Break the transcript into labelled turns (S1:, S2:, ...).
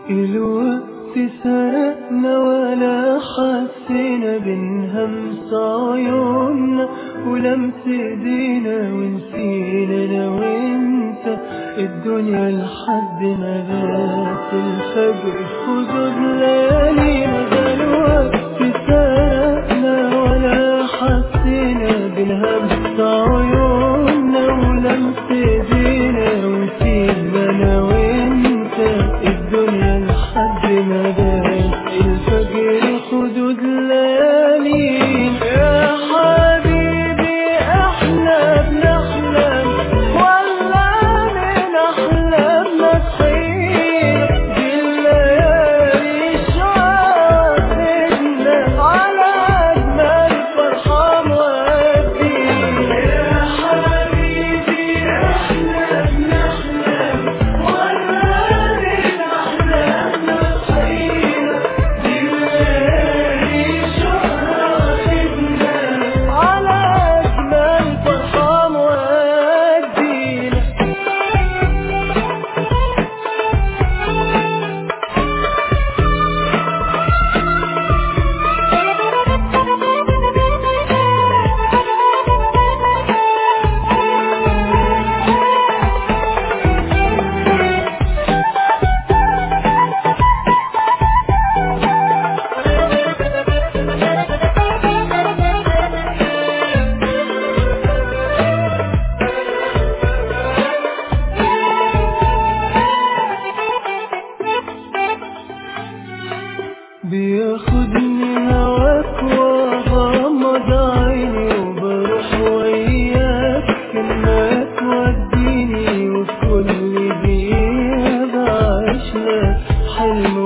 S1: الوقت سرقنا ولا حسينا بنهمس عيوننا ولمس ايدينا ونسينا انا وانت الدنيا لحد ما بات الفجر خدود ليالينا ده الوقت سرقنا ولا حسينا بنهمس عيوننا ولمس ايدينا ونسينا انا وانت الدنيا لحد ما بات الفجر خدود ليالينا يا حبيبي احنا بنحلم ولا من احلامنا صحيح دي الليالي شاهدنا على اجمل فرحه مودينا يا حبيبي احنا بنحلم ولا من احلامنا صحيح دي الليالي شاهدنا على اجمل فرحه مودينا بياخدني هواك وغمض عيني وبروح وياك كلمة توديني وفي كل دقيقة بعيش لك حلم